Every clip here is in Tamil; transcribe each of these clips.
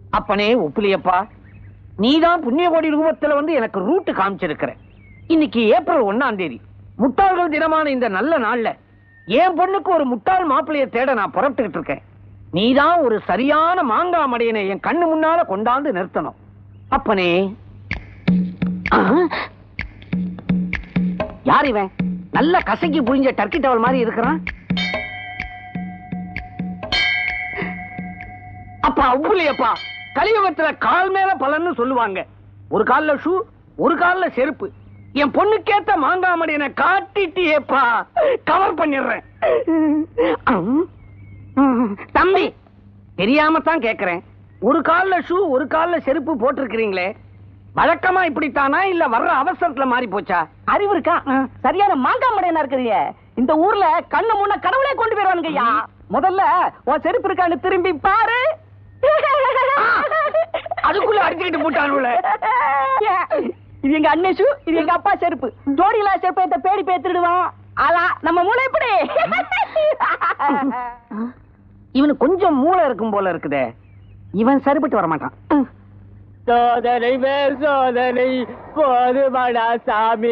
அப்பனே ஒப்புலியப்பா நீதான் புண்ணியகோடி ரூபத்துல வந்து எனக்கு ரூட்டு காமிச்சிருக்கிற இன்னைக்கு ஏப்ரல் ஒண்ணாம் தேதி முட்டாள்கள் தினமான இந்த நல்ல நாள்ல என் பொண்ணுக்கு ஒரு முட்டாள் மாப்பிள்ளைய தேட நான் புறப்பட்டுக்கிட்டு இருக்கேன் நீதான் ஒரு சரியான மாங்காய் மடையனை என் கண்ணு முன்னால கொண்டாந்து நிறுத்தணும் அப்பனே ஆ? யார் இவன் நல்ல கசக்கி புரிஞ்ச டர்க்கி டவல் மாதிரி இருக்கிறான் அப்பா அவ்வளியப்பா கலியுகத்துல கால் மேல பலன்னு சொல்லுவாங்க ஒரு கால்ல ஷூ ஒரு கால்ல செருப்பு என் பொண்ணுக்கேத்த மாங்காய் மடியனை காட்டிட்டியேப்பா கவர் பண்ணிடுறேன் அம். ம், தம்பி தெரியாம தான் கேக்குறேன் ஒரு கால்ல ஷூ ஒரு கால்ல செருப்பு போட்டிருக்கிறீங்களே வழக்கமா இப்படித்தானா இல்ல வர்ற அவசரத்துல மாறி போச்சா அறிவு இருக்கா சரியான மாங்காய் மடையனா இருக்கிறீங்க இந்த ஊர்ல கண்ணு முன்ன கடவுளே கொண்டு போயிருவானுங்க ஐயா முதல்ல உன் செருப்பு இருக்கான்னு திரும்பி பாரு அதுக்குள்ள அடிச்சுக்கிட்டு போட்டானுல இது எங்க அண்ணன் ஷூ இது எங்க அப்பா செருப்பு ஜோடியிலா செருப்பு இந்த பேடி பேத்துடுவான் அதான் நம்ம மூளை எப்படி இவனுக்கு கொஞ்சம் மூளை இருக்கும் போல இருக்குதே இவன் சரிப்பட்டு வர மாட்டான் சோதனை மேல் சோதனை போதுமாடா சாமி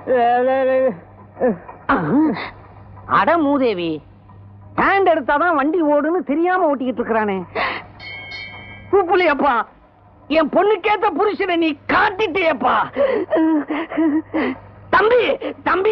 அட மூதேவி ஹேண்ட் எடுத்தாதான் வண்டி ஓடுன்னு தெரியாம ஓட்டிக்கிட்டு இருக்கிறானே கூப்புலியப்பா என் பொண்ணுக்கேத்த புருஷனை நீ காட்டிட்டியப்பா தம்பி தம்பி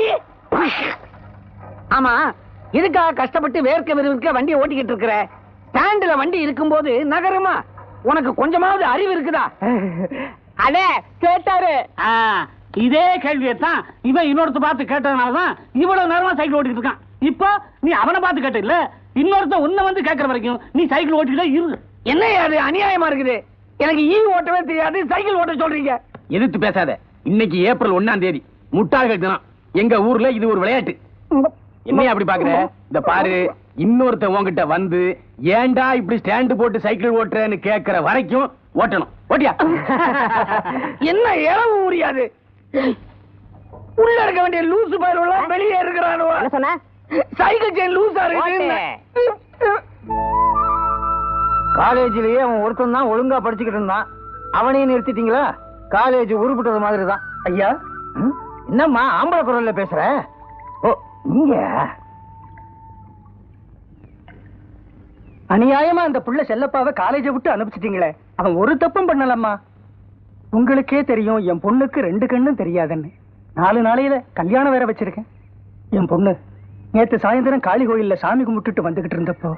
ஆமா இதுக்காக கஷ்டப்பட்டு வேர்க்க விறுவிற்க வண்டியை ஓட்டிக்கிட்டு இருக்கிற ஸ்டாண்டுல வண்டி இருக்கும்போது நகருமா உனக்கு கொஞ்சமாவது அறிவு இருக்குதா அண்ணே கேட்டாரு ஆ, இதே கேள்வியை தான் இவன் இன்னொருத்த பார்த்து கேட்டதுனாலதான் இவ்வளவு நேரமா சைக்கிள் ஓட்டிட்டு இருக்கான் இப்போ நீ அவனை பார்த்து கேட்ட இல்ல இன்னொருத்த உன்னை வந்து கேட்கற வரைக்கும் நீ சைக்கிள் ஓட்டிட்டு இரு என்ன அது அநியாயமா இருக்குது எனக்கு ஈ ஓட்டவே தெரியாது சைக்கிள் ஓட்ட சொல்றீங்க எதிர்த்து பேசாத இன்னைக்கு ஏப்ரல் ஒண்ணாம் தேதி முட்டாள்கள் தினம் எங்க ஊர்ல இது ஒரு விளையாட்டு என்னைய அப்படி பாக்குற இந்த பாரு இன்னொருத்த உன்கிட்ட வந்து ஏன்டா இப்படி ஸ்டாண்டு போட்டு சைக்கிள் ஓட்டுறேன்னு கேக்குற வரைக்கும் ஓட்டணும் ஓட்டியா என்ன இளவு ஊரியாது உள்ள இருக்க வேண்டிய லூசு பயிரெல்லாம் வெளியே இருக்கிறானோ என்ன சொன்ன சைக்கிள் செயின் லூசா இருக்கு காலேஜ்லயே அவன் ஒருத்தன் தான் ஒழுங்கா படிச்சுக்கிட்டு இருந்தான் அவனையும் நிறுத்திட்டீங்களா காலேஜ் உருப்பிட்டது மாதிரி தான் ஐயா ம்? என்னம்மா ஆம்பளை குரல்ல பேசுற ஓ இங்க அநியாயமா அந்த புள்ள செல்லப்பாவை காலேஜை விட்டு அனுப்பிச்சிட்டீங்களே அவன் ஒரு தப்பும் பண்ணலம்மா உங்களுக்கே தெரியும் என் பொண்ணுக்கு ரெண்டு கண்ணும் தெரியாதுன்னு நாலு நாளையில கல்யாணம் வேற வச்சிருக்கேன் என் பொண்ணு நேத்து சாயந்தரம் காளி கோயில்ல சாமி கும்பிட்டுட்டு வந்துகிட்டு இருந்தப்போ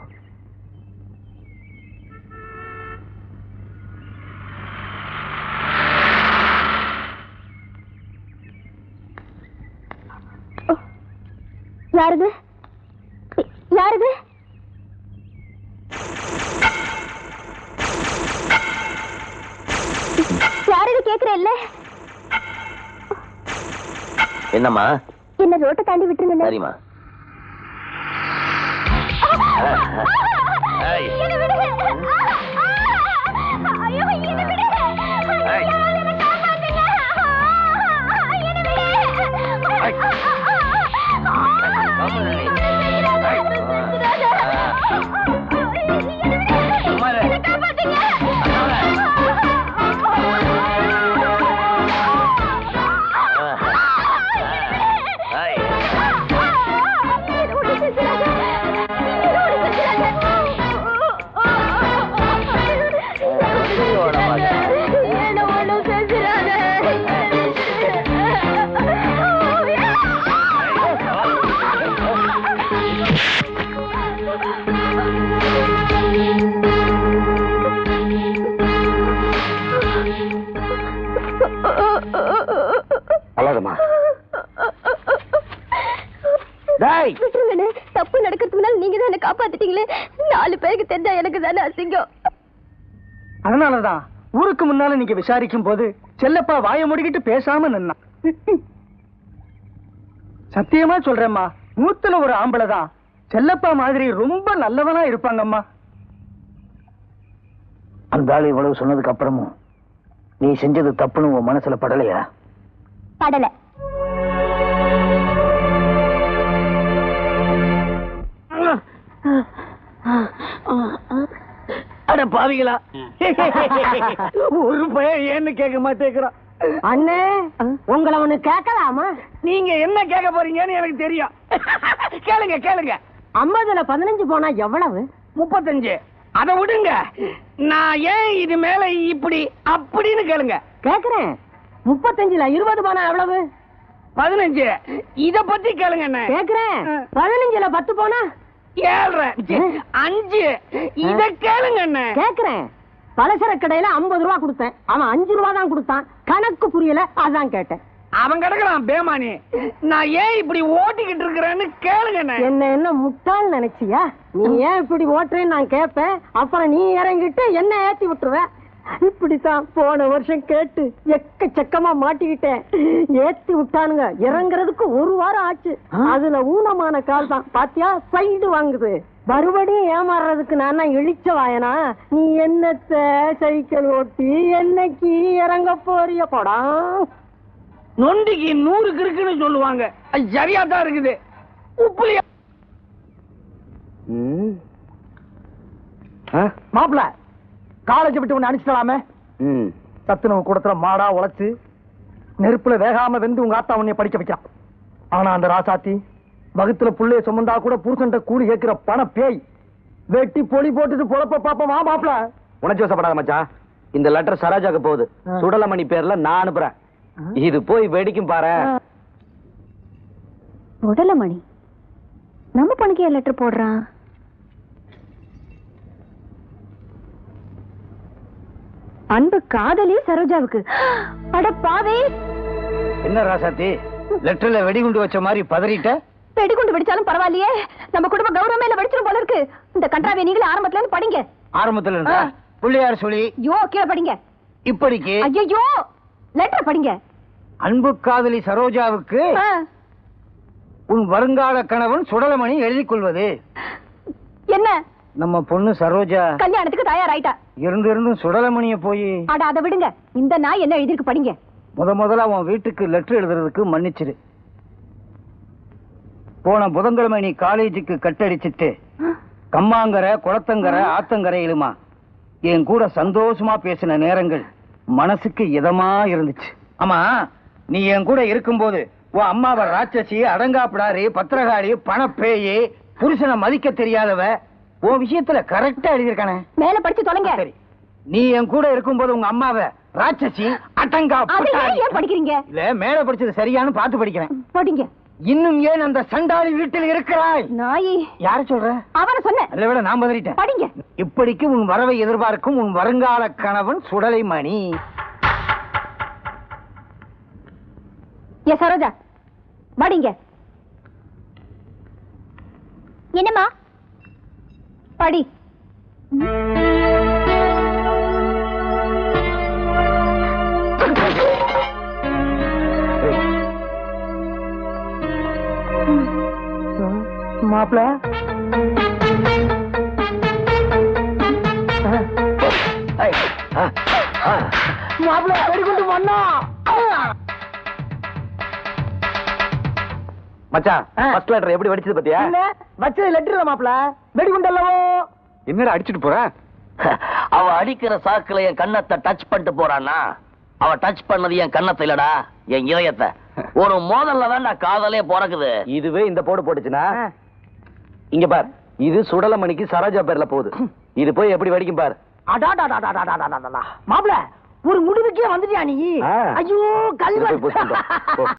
யாருது யாருது யாருன்னு கேக்குறேன்ல என்னம்மா என்ன ரோட்டை தாண்டி விட்டுருங்க சரிம்மா ஏய். என்னை விடு. ஐயோ, என்னை விடு. ஏய். யாராவது என்னை காப்பாத்துங்க. என்னை விடு. ஏய். என்னை காப்பாத்துங்க. அழகம்மா டேய் விட்டுருங்கண்ணே தப்பு நடக்கிறதுக்கு முன்னால நீங்க தான் என்ன காப்பாத்திட்டீங்களே நாலு பேருக்கு தெரிஞ்சா எனக்கு தானே அசிங்கம் அதனாலதான் ஊருக்கு முன்னால நீங்க விசாரிக்கும் போது செல்லப்பா வாய முடிக்கிட்டு பேசாம நின்னான் சத்தியமா சொல்றேம்மா நூத்துல ஒரு ஆம்பளை தான் செல்லப்பா மாதிரி ரொம்ப நல்லவனா இருப்பாங்கம்மா அந்த ஆள் இவ்வளவு சொன்னதுக்கு அப்புறமும் நீ செஞ்சது தப்புன்னு உன் மனசுல படலையா படல அட அட பாவிகளா ஒரு பையன் ஏன்னு கேட்க மாட்டேங்கிறான் அண்ணே உங்களை ஒண்ணு கேட்கலாமா நீங்க என்ன கேட்க போறீங்கன்னு எனக்கு தெரியும் கேளுங்க கேளுங்க ஐம்பதுல பதினஞ்சு போனா எவ்வளவு முப்பத்தஞ்சு அதை விடுங்க நான் ஏன் இது மேல இப்படி அப்படின்னு கேளுங்க கேக்குறேன் முப்பத்தஞ்சுல இருபது போனா எவ்வளவு பதினஞ்சு இத பத்தி கேளுங்க என்ன கேக்குறேன் பதினஞ்சுல பத்து போனா ஏழ்ரை ச்சே, அஞ்சு இத கேளுங்க என்ன கேக்குறேன் பலசர கடையில ஐம்பது ரூபா கொடுத்தேன் அவன் அஞ்சு ரூபா தான் கொடுத்தான் கணக்கு புரியல அதான் கேட்டேன் அவன் கிடக்குறான் பேமானி நான் ஏன் இப்படி ஓட்டிக்கிட்டு இருக்கிறேன்னு கேளுங்க என்ன என்ன என்ன முட்டாள் நினைச்சியா நீ ஏன் இப்படி ஓட்டுறேன்னு நான் கேட்பேன் அப்புறம் நீ இறங்கிட்டு என்ன ஏத்தி விட்டுருவ இப்படித்தான் போன வருஷம் கேட்டு எக்கச்சக்கமா மாட்டிக்கிட்டேன் ஏத்தி விட்டானுங்க இறங்குறதுக்கு ஒரு வாரம் ஆச்சு அதுல ஊனமான கால் தான் பாத்தியா சைடு வாங்குது மறுபடியும் ஏமாறுறதுக்கு நான் தான் இழிச்ச வாயனா நீ என்னத்த சைக்கிள் ஓட்டி என்னைக்கு இறங்க போறிய போடா நொண்டிக்கு நூறு கிறுக்குன்னு சொல்லுவாங்க அது சரியா தான் இருக்குது உப்புலியா மாப்பிள காலேஜ் விட்டு உன்னை அனுப்பிச்சிடலாமே சத்துணவு கூடத்துல மாடா உழைச்சு நெருப்புல வேகாம வெந்து உங்க ஆத்தா உன்னைய படிக்க வைக்கிறான் ஆனா அந்த ராசாத்தி வகுத்துல புள்ளைய சுமந்தா கூட புருஷன்ட்ட கூலி கேட்கிற பண பேய் வெட்டி பொலி போட்டுட்டு பொழப்ப பாப்ப வா மாப்பிள உணர்ச்சி வசப்படாத மச்சான் இந்த லெட்டர் சரோஜாக்கு போகுது ஆ. சுடலமணி பேர்ல நான் அனுப்புறேன் இது போய் வெடிக்கும் பாரு உடலமணி நம்ம பொண்ணுக்கு லெட்டர் போடுறான் அன்பு காதலி சரோஜாவுக்கு அட பாவே என்ன ராசாத்தி லெட்டர்ல வெடிகுண்டு வச்ச மாதிரி பதறிட்ட வெடிகுண்டு வெடிச்சாலும் பரவாயில்லையே நம்ம குடும்ப கௌரவமே இல்ல வெடிச்சிடும் போல இருக்கு இந்த கன்றாவை நீங்களே ஆரம்பத்துல இருந்து படிங்க ஆரம்பத்துல இருந்தா பிள்ளையார் சொல்லி யோ கீழே படிங்க இப்படிக்கு ஐயோ லெட்டர் படிங்க அன்பு காதலி சரோஜாவுக்கு ஆ. உன் வருங்கால கணவன் சுடலமணி எழுதிக் கொள்வது என்ன நம்ம பொண்ணு சரோஜா கல்யாணத்துக்கு தயாராயிட்டா இருந்து இருந்தும் சுடலமணிய போய் அட அதை விடுங்க இந்த நாய் என்ன எழுதிருக்கு படிங்க முத முதல்ல உன் வீட்டுக்கு லெட்டர் எழுதுறதுக்கு மன்னிச்சிரு போன புதன்கிழமை நீ காலேஜுக்கு கட்டடிச்சிட்டு கம்மாங்கரை குளத்தங்கரை ஆத்தங்கரையிலுமா என் கூட சந்தோஷமா பேசின நேரங்கள் மனசுக்கு இதமா இருந்துச்சு ஆமா நீ என் கூட இருக்கும்போது உன் அம்மாவை ராட்சசி அடங்காப்பிடாரி பத்திரகாளி பணப்பேயி புருஷனை மதிக்க தெரியாதவ உன் விஷயத்துல கரெக்டா எழுதியிருக்கானே மேல படிச்சு தொலைங்க சரி நீ என் கூட இருக்கும்போது உங்க அம்மாவை ராட்சசி அடங்கா அதை பட்டாளி. ஏன் படிக்கிறீங்க இல்ல மேல படிச்சது சரியான்னு பார்த்து படிக்கிறேன் படிங்க இன்னும் ஏன் அந்த சண்டாளி வீட்டில் இருக்கிறாய் நாய் யார சொல்ற அவனை சொன்னேன் அதை விட நான் பதிலிட்டேன் படிங்க இப்படிக்கு உன் வரவை எதிர்பார்க்கும் உன் வருங்கால கணவன் சுடலை மணி ஏ சரோஜா படிங்க என்னம்மா படி மாப்பிள மாப்பிள வெடிகுண்டு மண்ணா மச்சான் ஃபர்ஸ்ட் லெட்டர் எப்படி வெடிச்சது பத்தியா என்ன வச்சது லெட்டர் மாப்பிள வெடிகுண்டு அல்லவோ என்னடா அடிச்சிட்டு போற அவ அடிக்கிற சாக்குல என் கண்ணத்தை டச் பண்ணிட்டு போறானா அவ டச் பண்ணது என் கண்ணத்தை இல்லடா என் இதயத்தை ஒரு மோதல்ல தான்டா காதலே பிறக்குது இதுவே இந்த போடு போட்டுச்சுன்னா இங்க பார் இது சுடலமணிக்கு சரோஜா பேர்ல போகுது இது போய் எப்படி வெடிக்கும் பார் மாப்பிள ஒரு முடிவுக்கே வந்துட்டியா நீ ஆ. ஐயோ இது போய் புடிச்சுட்டு வா. போ. கல்வன்